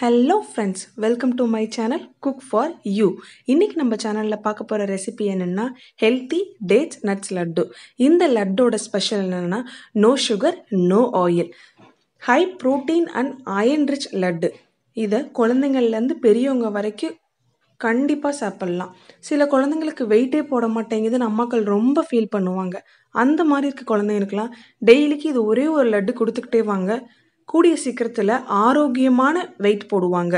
hello friends welcome to my channel cook for you இன்னைக்கு நம்ம சேனலில் பார்க்க போகிற ரெசிபி என்னென்னா ஹெல்த்தி டேட்ஸ் நட்ஸ் லட்டு இந்த லட்டோட ஸ்பெஷல் என்னென்னா no sugar no oil high protein and iron rich laddu இதை குழந்தைங்கள்லேருந்து பெரியவங்க வரைக்கும் கண்டிப்பாக சாப்பிட்லாம் சில குழந்தைங்களுக்கு வெயிட்டே போட மாட்டேங்குதுன்னு அம்மாக்கள் ரொம்ப ஃபீல் பண்ணுவாங்க அந்த மாதிரி இருக்க குழந்தைங்களுக்குலாம் டெய்லிக்கு இது ஒரே ஒரு லட்டு கொடுத்துக்கிட்டே வாங்க கூடிய சீக்கிரத்தில் ஆரோக்கியமான வெயிட் போடுவாங்க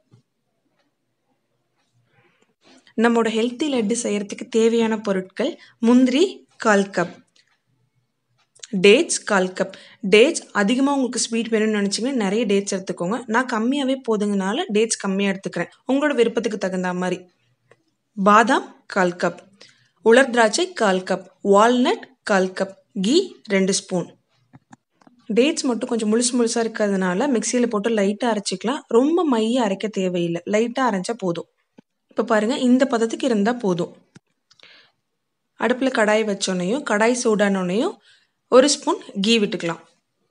நம்மளோட ஹெல்த்தி லட்டு செய்கிறதுக்கு தேவையான பொருட்கள் முந்திரி கால் கப் டேட்ஸ் கால் கப் டேட்ஸ் அதிகமாக உங்களுக்கு ஸ்வீட் வேணும்னு நினச்சிங்கன்னா நிறைய டேட்ஸ் எடுத்துக்கோங்க நான் கம்மியாகவே போதுங்கனால டேட்ஸ் கம்மியாக எடுத்துக்கிறேன் உங்களோட விருப்பத்துக்கு தகுந்த மாதிரி பாதாம் கால் கப் உலர் திராட்சை கால் கப் வால்நட் கால் கப் கீ ரெண்டு ஸ்பூன் டேட்ஸ் மட்டும் கொஞ்சம் முழுசு முழுசாக இருக்கிறதுனால மிக்சியில் போட்டு லைட்டாக அரைச்சிக்கலாம் ரொம்ப மைய அரைக்க தேவையில்லை லைட்டாக அரைச்சா போதும் இப்போ பாருங்கள் இந்த பதத்துக்கு இருந்தால் போதும் அடுப்பில் கடாய் வச்சோன்னையும் கடாய் சூடானோன்னையும் ஒரு ஸ்பூன் கீ விட்டுக்கலாம்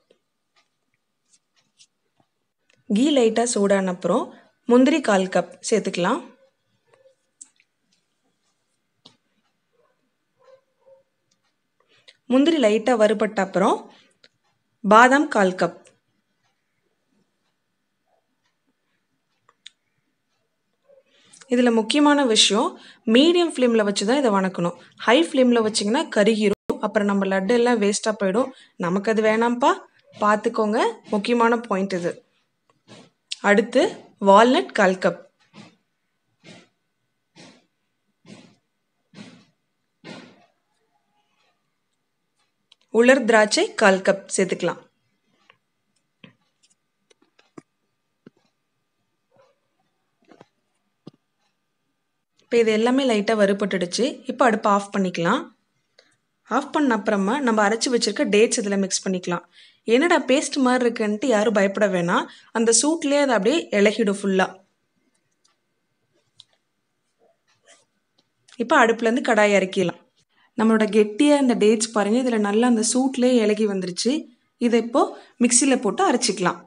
கீ லைட்டாக சூடான அப்புறம் முந்திரி கால் கப் சேர்த்துக்கலாம் முந்திரி லைட்டாக வறுபட்ட அப்புறம் பாதாம் கால் கப் இதில் முக்கியமான விஷயம் மீடியம் ஃப்ளேமில் வச்சு தான் இதை வணக்கணும் ஹை ஃப்ளேமில் வச்சிங்கன்னா கருகிரும் அப்புறம் நம்ம லட்டு எல்லாம் வேஸ்ட்டாக போயிடும் நமக்கு அது வேணாம்ப்பா பார்த்துக்கோங்க முக்கியமான பாயிண்ட் இது அடுத்து வால்நட் கால் கப் உலர் திராட்சை கால் கப் சேர்த்துக்கலாம் இப்போ இது எல்லாமே லைட்டாக வறுபட்டுடுச்சு இப்போ அடுப்பை ஆஃப் பண்ணிக்கலாம் ஆஃப் பண்ண அப்புறமா நம்ம அரைச்சி வச்சுருக்க டேட்ஸ் இதில் மிக்ஸ் பண்ணிக்கலாம் என்னடா பேஸ்ட் மாதிரி இருக்குன்ட்டு யாரும் பயப்பட வேணாம் அந்த சூட்லேயே அதை அப்படியே இலகிடும் ஃபுல்லாக இப்போ அடுப்புலேருந்து கடாய் இறக்கிடலாம் நம்மளோட கெட்டியாக இந்த டேட்ஸ் பாருங்கள் இதில் நல்லா அந்த சூட்லேயே இலகி வந்துருச்சு இதை இப்போது மிக்சியில் போட்டு அரைச்சிக்கலாம்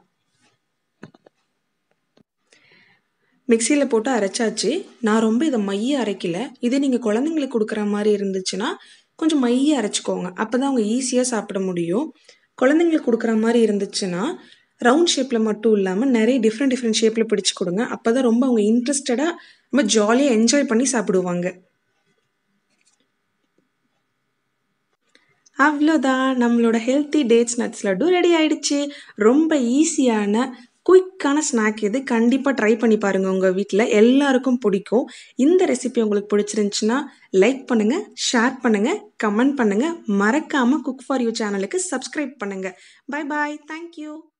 மிக்சியில் போட்டு அரைச்சாச்சு நான் ரொம்ப இதை மைய அரைக்கல இதே நீங்கள் குழந்தைங்களுக்கு கொடுக்குற மாதிரி இருந்துச்சுன்னா கொஞ்சம் மைய அரைச்சிக்கோங்க அப்போ தான் அவங்க ஈஸியாக சாப்பிட முடியும் குழந்தைங்களுக்கு கொடுக்குற மாதிரி இருந்துச்சுன்னா ரவுண்ட் ஷேப்பில் மட்டும் இல்லாமல் நிறைய டிஃப்ரெண்ட் டிஃப்ரெண்ட் ஷேப்பில் பிடிச்சி கொடுங்க அப்போ தான் ரொம்ப அவங்க இன்ட்ரெஸ்டடாக ரொம்ப ஜாலியாக என்ஜாய் பண்ணி சாப்பிடுவாங்க அவ்வளோதான் நம்மளோட healthy dates nuts laddu ready ஆயிடுச்சு ரொம்ப ஈஸியான குயிக்கான ஸ்நாக் இது கண்டிப்பாக ட்ரை பண்ணி பாருங்கள் உங்கள் வீட்டில் எல்லாருக்கும் பிடிக்கும் இந்த ரெசிபி உங்களுக்கு பிடிச்சிருந்துச்சுன்னா லைக் பண்ணுங்கள் ஷேர் பண்ணுங்கள் கமெண்ட் பண்ணுங்கள் மறக்காமல் குக் ஃபார் யூ சேனலுக்கு சப்ஸ்கிரைப் பண்ணுங்கள் பை பாய் தேங்க்யூ